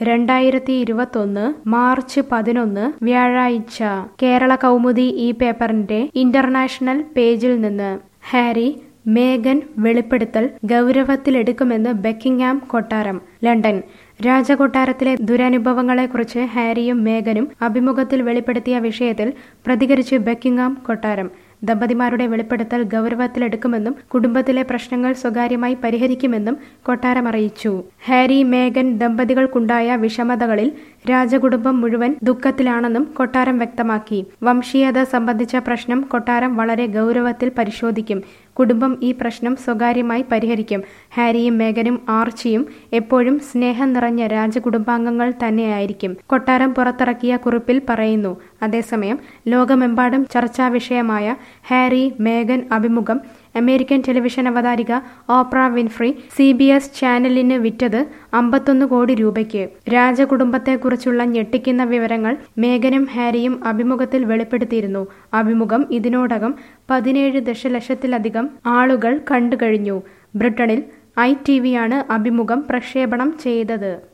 രണ്ടായിരത്തി ഇരുപത്തൊന്ന് മാർച്ച് പതിനൊന്ന് വ്യാഴാഴ്ച കേരള കൗമുദി ഈ പേപ്പറിന്റെ ഇന്റർനാഷണൽ പേജിൽ നിന്ന് ഹാരി മേഗൻ വെളിപ്പെടുത്തൽ ഗൗരവത്തിലെടുക്കുമെന്ന് ബക്കിംഗ്ഹാം കൊട്ടാരം ലണ്ടൻ രാജകൊട്ടാരത്തിലെ ദുരനുഭവങ്ങളെക്കുറിച്ച് ഹാരിയും മേഗനും അഭിമുഖത്തിൽ വെളിപ്പെടുത്തിയ വിഷയത്തിൽ പ്രതികരിച്ച് ബക്കിംഗ്ഹാം കൊട്ടാരം ദമ്പതിമാരുടെ വെളിപ്പെടുത്തൽ ഗൗരവത്തിലെടുക്കുമെന്നും കുടുംബത്തിലെ പ്രശ്നങ്ങൾ സ്വകാര്യമായി പരിഹരിക്കുമെന്നും കൊട്ടാരം അറിയിച്ചു ഹാരി മേഗൻ ദമ്പതികൾക്കുണ്ടായ വിഷമതകളിൽ രാജകുടുംബം മുഴുവൻ ദുഃഖത്തിലാണെന്നും കൊട്ടാരം വ്യക്തമാക്കി വംശീയത സംബന്ധിച്ച പ്രശ്നം കൊട്ടാരം വളരെ ഗൗരവത്തിൽ പരിശോധിക്കും കുടുംബം ഈ പ്രശ്നം സ്വകാര്യമായി പരിഹരിക്കും ഹാരിയും മേഗനും ആർച്ചിയും എപ്പോഴും സ്നേഹം നിറഞ്ഞ രാജകുടുംബാംഗങ്ങൾ തന്നെയായിരിക്കും കൊട്ടാരം പുറത്തിറക്കിയ കുറിപ്പിൽ പറയുന്നു അതേസമയം ലോകമെമ്പാടും ചർച്ചാ വിഷയമായ ഹാരി മേഗൻ അഭിമുഖം അമേരിക്കൻ ടെലിവിഷൻ അവതാരിക Oprah Winfrey C B S ചാനലിന് വിറ്റത് അമ്പത്തൊന്ന് കോടി രൂപയ്ക്ക് രാജകുടുംബത്തെക്കുറിച്ചുള്ള ഞെട്ടിക്കുന്ന വിവരങ്ങൾ മേഗനും ഹാരിയും അഭിമുഖത്തിൽ വെളിപ്പെടുത്തിയിരുന്നു അഭിമുഖം ഇതിനോടകം പതിനേഴ് ദശലക്ഷത്തിലധികം ആളുകൾ കണ്ടുകഴിഞ്ഞു ബ്രിട്ടനിൽ ഐ ടി വിയാണ് അഭിമുഖം പ്രക്ഷേപണം ചെയ്തത്